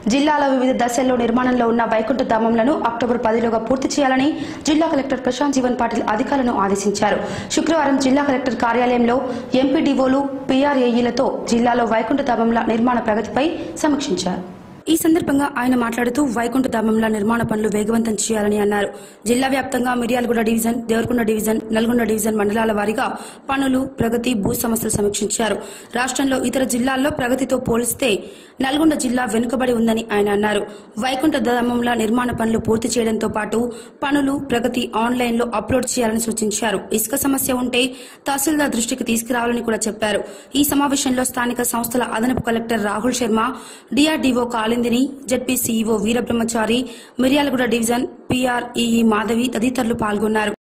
జిల్లాలో వివిధ దశల్లో నిర్మాణంలో ఉన్న వైకుంఠ ధామంలను అక్టోబర్ పదిలోగా పూర్తి చేయాలని జిల్లా కలెక్టర్ ప్రశాంత్ జీవన్ పాటిల్ అధికారులను ఆదేశించారు శుక్రవారం జిల్లా కలెక్టర్ కార్యాలయంలో ఎంపీడీఓలు పీఆర్ఏఈలతో జిల్లాలో వైకుంఠ ధామంల నిర్మాణ ప్రగతిపై సమీక్షించారు ఈ సందర్భంగా ఆయన మాట్లాడుతూ వైకుంఠ ధామంల నిర్మాణ పనులు వేగవంతం చేయాలని అన్నారు జిల్లా వ్యాప్తంగా Miryalaguda division Devarakonda division Nalgonda division మండలాల వారీగా పనులు ప్రగతి భూ సమస్యలు సమీక్షించారు రాష్ట్రంలో ఇతర జిల్లాల్లో ప్రగతితో పోలిస్తే నల్గొండ జిల్లా వెనుకబడి ఉందని ఆయన అన్నారు వైకుంఠ ధామంల నిర్మాణ పనులు పూర్తి చేయడంతో పాటు పనులు ప్రగతి ఆన్లైన్ లో అప్లోడ్ చేయాలని సూచించారు ఇసుక సమస్య ఉంటే తహసీల్దార్ దృష్టికి తీసుకురావాలని కూడా చెప్పారు ఈ సమావేశంలో స్థానిక సంస్థల అదనపు collector Rahul Sharma DRDO Kalindini ZP CEO Veerabrahmachari Miryalaguda division PREE Madhavi తదితరులు పాల్గొన్నారు